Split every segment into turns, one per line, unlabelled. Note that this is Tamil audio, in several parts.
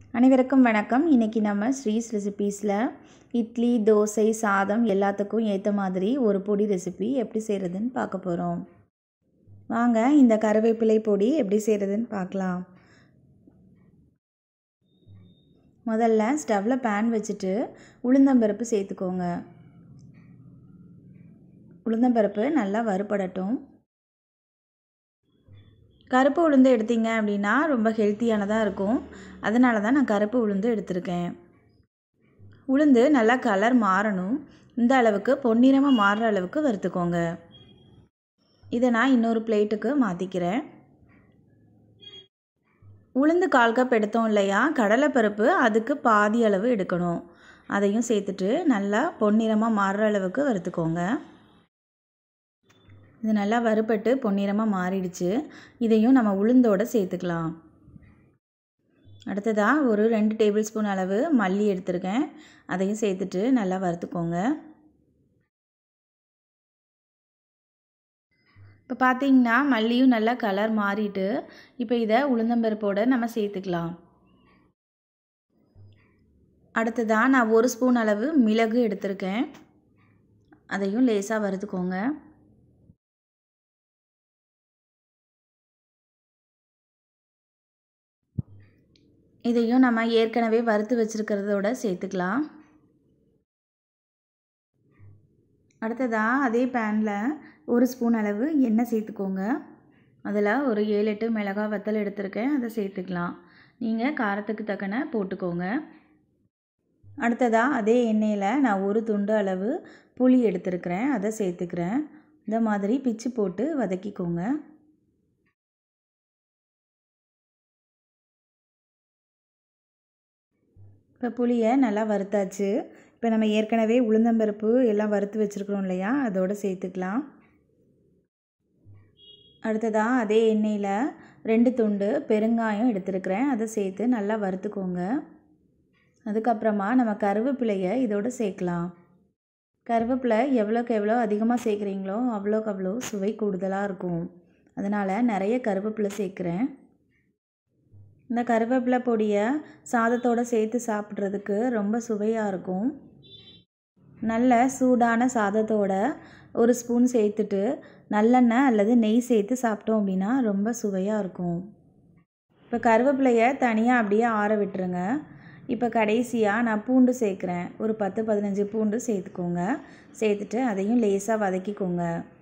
அனைவருக்கும் வணக்கம் இன்றைக்கி நம்ம ஸ்ரீஸ் ரெசிபீஸில் இட்லி தோசை சாதம் எல்லாத்துக்கும் ஏற்ற மாதிரி ஒரு பொடி ரெசிபி எப்படி செய்கிறதுன்னு பார்க்க போகிறோம் வாங்க இந்த கருவேப்பிலை பொடி எப்படி செய்கிறதுன்னு பார்க்கலாம் முதல்ல ஸ்டவ்வில் பேன் வச்சுட்டு உளுந்தம்பருப்பு சேர்த்துக்கோங்க உளுந்தம்பருப்பு நல்லா வறுபடட்டும் கருப்பு உளுந்து எடுத்தீங்க அப்படின்னா ரொம்ப ஹெல்த்தியானதாக இருக்கும் அதனால தான் நான் கருப்பு உளுந்து எடுத்திருக்கேன் உளுந்து நல்லா கலர் மாறணும் இந்த அளவுக்கு பொன்னிறமாக மாறுற அளவுக்கு வறுத்துக்கோங்க இதை நான் இன்னொரு பிளேட்டுக்கு மாற்றிக்கிறேன் உளுந்து கால் கப் எடுத்தோம் இல்லையா கடலைப்பருப்பு அதுக்கு பாதி அளவு எடுக்கணும் அதையும் சேர்த்துட்டு நல்லா பொன்னிறமாக மாறுற அளவுக்கு வறுத்துக்கோங்க இது நல்லா வறுபட்டு பொன்னிறமாக மாறிடுச்சு இதையும் நம்ம உளுந்தோடு சேர்த்துக்கலாம் அடுத்ததாக ஒரு ரெண்டு டேபிள் ஸ்பூன் அளவு மல்லி எடுத்திருக்கேன் அதையும் சேர்த்துட்டு நல்லா வறுத்துக்கோங்க இப்போ பார்த்தீங்கன்னா மல்லியும் நல்லா கலர் மாறிட்டு இப்போ இதை உளுந்தம்பருப்போடு நம்ம சேர்த்துக்கலாம் அடுத்ததாக நான் ஒரு ஸ்பூன் அளவு மிளகு எடுத்திருக்கேன் அதையும் லேசாக வறுத்துக்கோங்க இதையும் நம்ம ஏற்கனவே வறுத்து வச்சுருக்கிறதோட சேர்த்துக்கலாம் அடுத்ததாக அதே பேனில் ஒரு ஸ்பூன் அளவு எண்ணெய் சேர்த்துக்கோங்க அதில் ஒரு ஏழு எட்டு மிளகாய் வத்தல் எடுத்திருக்கேன் அதை சேர்த்துக்கலாம் நீங்கள் காரத்துக்கு தக்கன போட்டுக்கோங்க அடுத்ததாக அதே எண்ணெயில் நான் ஒரு துண்டு அளவு புளி எடுத்துருக்கிறேன் அதை சேர்த்துக்கிறேன் இந்த மாதிரி பிச்சு போட்டு வதக்கிக்கோங்க இப்போ புளியை நல்லா வறுத்தாச்சு இப்போ நம்ம ஏற்கனவே உளுந்தம்பருப்பு எல்லாம் வறுத்து வச்சுருக்குறோம் இல்லையா அதோடு சேர்த்துக்கலாம் அடுத்ததாக அதே எண்ணெயில் ரெண்டு துண்டு பெருங்காயம் எடுத்துருக்கிறேன் அதை சேர்த்து நல்லா வறுத்துக்கோங்க அதுக்கப்புறமா நம்ம கருவேப்பிலையை இதோடு சேர்க்கலாம் கருவேப்பிலை எவ்வளோக்கு எவ்வளோ அதிகமாக சேர்க்குறீங்களோ அவ்வளோக்கு அவ்வளோ சுவை கூடுதலாக இருக்கும் அதனால் நிறைய கருவேப்பிலை சேர்க்குறேன் இந்த கருவேப்பிலை பொடியை சாதத்தோடு சேர்த்து சாப்பிட்றதுக்கு ரொம்ப சுவையாக இருக்கும் நல்ல சூடான சாதத்தோட ஒரு ஸ்பூன் சேர்த்துட்டு நல்லெண்ணெய் அல்லது நெய் சேர்த்து சாப்பிட்டோம் அப்படின்னா ரொம்ப சுவையாக இருக்கும் இப்போ கருவேப்பிலையை தனியாக அப்படியே ஆற விட்டுருங்க இப்போ கடைசியாக நான் பூண்டு சேர்க்குறேன் ஒரு பத்து பதினஞ்சு பூண்டு சேர்த்துக்கோங்க சேர்த்துட்டு அதையும் லேசாக வதக்கிக்கோங்க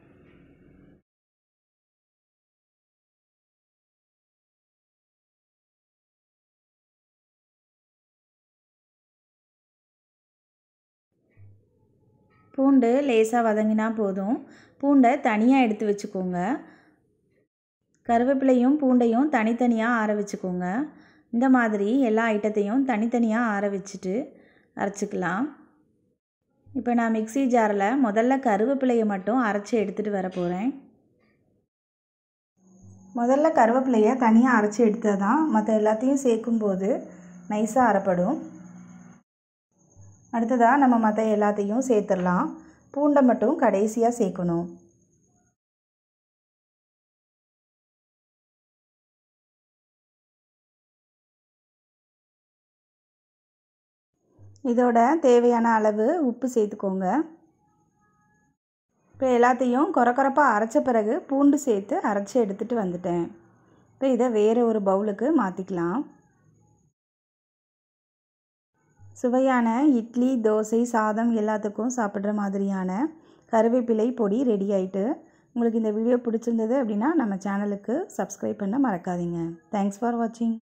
பூண்டு லேசாக வதங்கினா போதும் பூண்டை தனியாக எடுத்து வச்சுக்கோங்க கருவேப்பிலையும் பூண்டையும் தனித்தனியாக ஆற வச்சுக்கோங்க இந்த மாதிரி எல்லா ஐட்டத்தையும் தனித்தனியாக ஆற வச்சுட்டு அரைச்சிக்கலாம் இப்போ நான் மிக்சி ஜாரில் முதல்ல கருவேப்பிலையை மட்டும் அரைச்சி எடுத்துகிட்டு வர போகிறேன் முதல்ல கருவேப்பிலையை தனியாக அரைச்சி எடுத்தால் தான் மற்ற எல்லாத்தையும் சேர்க்கும்போது நைஸாக அரைப்படும் அடுத்ததாக நம்ம மற்ற எல்லாத்தையும் சேர்த்துடலாம் பூண்டை மட்டும் கடைசியாக சேர்க்கணும் இதோட தேவையான அளவு உப்பு சேர்த்துக்கோங்க இப்போ எல்லாத்தையும் குறக்குறப்பாக அரைச்ச பிறகு பூண்டு சேர்த்து அரைச்சி எடுத்துகிட்டு வந்துட்டேன் இப்போ இதை வேறு ஒரு பவுலுக்கு மாற்றிக்கலாம் சுவையான இட்லி தோசை சாதம் எல்லாத்துக்கும் சாப்பிட்ற மாதிரியான கருவேப்பிலை பொடி ரெடி ஆகிட்டு உங்களுக்கு இந்த வீடியோ பிடிச்சிருந்தது அப்படின்னா நம்ம சேனலுக்கு சப்ஸ்கிரைப் பண்ண மறக்காதீங்க தேங்க்ஸ் ஃபார் வாட்சிங்